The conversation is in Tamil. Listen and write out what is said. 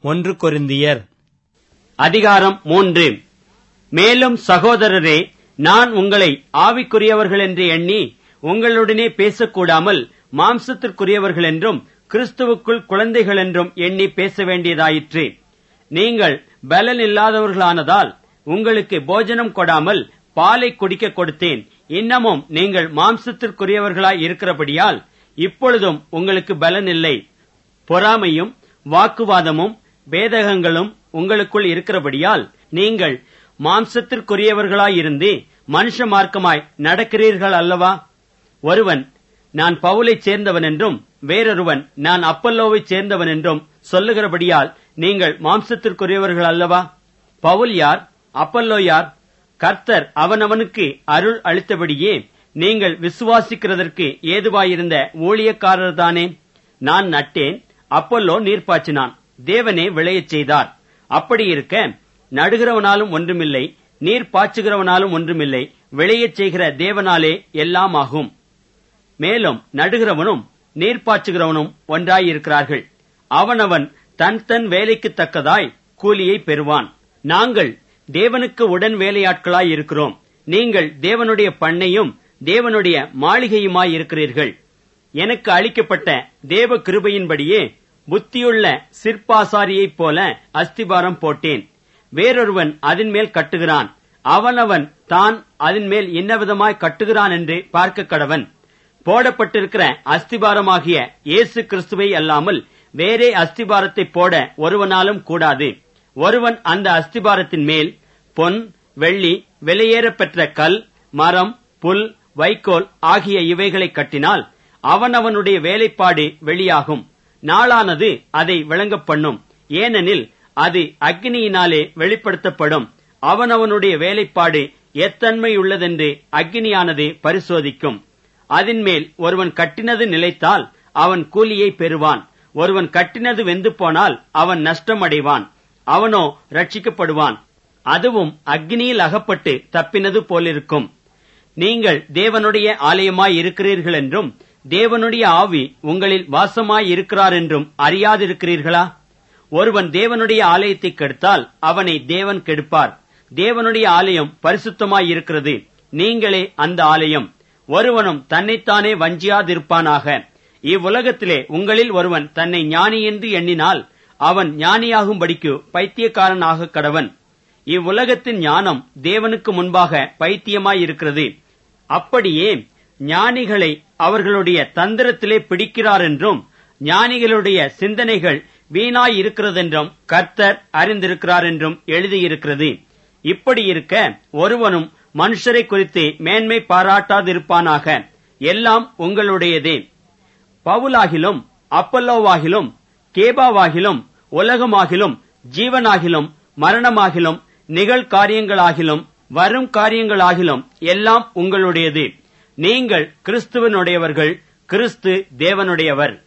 ஒன்று கொரிந்தியர் அதிகாரம் மூன்று மேலும் சகோதரரே நான் உங்களை ஆவிக்குரியவர்கள் என்று எண்ணி உங்களுடனே பேசக்கூடாமல் மாம்சத்திற்குரியவர்கள் என்றும் கிறிஸ்துவுக்குள் குழந்தைகள் என்றும் எண்ணி பேச வேண்டியதாயிற்று நீங்கள் பலன் இல்லாதவர்களானதால் உங்களுக்கு போஜனம் கொடாமல் பாலை குடிக்க கொடுத்தேன் இன்னமும் நீங்கள் மாம்சத்திற்குரியவர்களாய் இருக்கிறபடியால் இப்பொழுதும் உங்களுக்கு பலன் இல்லை பொறாமையும் வாக்குவாதமும் பேதகங்களும் உங்களுக்குள் இருக்கிறபடியால் நீங்கள் மாம்சத்திற்குரியவர்களாயிருந்து மனுஷ மார்க்கமாய் நடக்கிறீர்கள் அல்லவா ஒருவன் நான் பவுலைச் சேர்ந்தவன் என்றும் வேறொருவன் நான் அப்பல்லோவைச் சேர்ந்தவன் என்றும் சொல்லுகிறபடியால் நீங்கள் மாம்சத்திற்குரியவர்கள் அல்லவா பவுல் யார் அப்பல்லோ யார் கர்த்தர் அவனவனுக்கு அருள் அளித்தபடியே நீங்கள் விசுவாசிக்கிறதற்கு ஏதுவாயிருந்த ஊழியக்காரர்தானே நான் நட்டேன் அப்பல்லோ நீர்ப்பாய்ச்சினான் தேவனே விளையச் செய்தார் அப்படி இருக்க நடுகிறவனாலும் ஒன்றுமில்லை நீர் பாய்ச்சுகிறவனாலும் ஒன்றுமில்லை விளையச் செய்கிற தேவனாலே எல்லாம் ஆகும் மேலும் நடுகிறவனும் நீர் பாய்ச்சுகிறவனும் ஒன்றாயிருக்கிறார்கள் அவனவன் தன் தன் வேலைக்கு தக்கதாய் கூலியை பெறுவான் நாங்கள் தேவனுக்கு உடன் வேலையாட்களாய் இருக்கிறோம் நீங்கள் தேவனுடைய பண்ணையும் தேவனுடைய மாளிகையுமாய் இருக்கிறீர்கள் எனக்கு அளிக்கப்பட்ட தேவ கிருபையின்படியே புத்தியுள்ள சிற்பாசாரியைப் போல அஸ்திபாரம் போட்டேன் வேறொருவன் அதன் மேல் கட்டுகிறான் அவனவன் தான் அதன் மேல் இன்னவிதமாய் கட்டுகிறான் என்று பார்க்க கடவன் போடப்பட்டிருக்கிற அஸ்திபாரமாகிய இயேசு கிறிஸ்துவை அல்லாமல் வேறே அஸ்திபாரத்தை போட ஒருவனாலும் கூடாது ஒருவன் அந்த அஸ்திபாரத்தின் மேல் பொன் வெள்ளி விலையேறப் பெற்ற கல் மரம் புல் வைக்கோல் ஆகிய இவைகளை கட்டினால் அவனவனுடைய வேலைப்பாடு வெளியாகும் நாளானது அதை விளங்கப் பண்ணும் ஏனெனில் அது அக்னியினாலே வெளிப்படுத்தப்படும் அவனவனுடைய வேலைப்பாடு எத்தன்மையுள்ளதென்று அக்னியானது பரிசோதிக்கும் அதின்மேல் ஒருவன் கட்டினது நிலைத்தால் அவன் கூலியை பெறுவான் ஒருவன் கட்டினது வெந்து போனால் அவன் நஷ்டம் அடைவான் அவனோ ரட்சிக்கப்படுவான் அதுவும் அக்னியில் அகப்பட்டு தப்பினது போலிருக்கும் நீங்கள் தேவனுடைய ஆலயமாய் இருக்கிறீர்கள் என்றும் தேவனுடைய ஆவி உங்களில் வாசமாய் இருக்கிறார் என்றும் அறியாதிருக்கிறீர்களா ஒருவன் தேவனுடைய ஆலயத்தை கெடுத்தால் அவனை தேவன் கெடுப்பார் தேவனுடைய ஆலயம் பரிசுத்தமாய் இருக்கிறது நீங்களே அந்த ஆலயம் ஒருவனும் தன்னைத்தானே வஞ்சியாதிருப்பானாக இவ்வுலகத்திலே உங்களில் ஒருவன் தன்னை ஞானி என்று எண்ணினால் அவன் ஞானியாகும்படிக்கு பைத்தியக்காரனாக கடவன் இவ்வுலகத்தின் ஞானம் தேவனுக்கு முன்பாக பைத்தியமாயிருக்கிறது அப்படியே ஞானிகளை அவர்களுடைய தந்திரத்திலே பிடிக்கிறார் என்றும் ஞானிகளுடைய சிந்தனைகள் வீணாயிருக்கிறதென்றும் கர்த்தர் அறிந்திருக்கிறார் என்றும் எழுதியிருக்கிறது இப்படி இருக்க ஒருவனும் மனுஷரை குறித்து மேன்மை பாராட்டாதிருப்பானாக எல்லாம் உங்களுடையதே பவுலாகிலும் அப்பல்லோவாகிலும் கேபாவாகிலும் உலகமாகிலும் ஜீவனாகிலும் மரணமாகிலும் நிகழ்காரியங்களாகிலும் வரும் காரியங்களாகிலும் எல்லாம் உங்களுடையது நீங்கள் கிறிஸ்துவனுடையவர்கள் கிறிஸ்து தேவனுடையவர்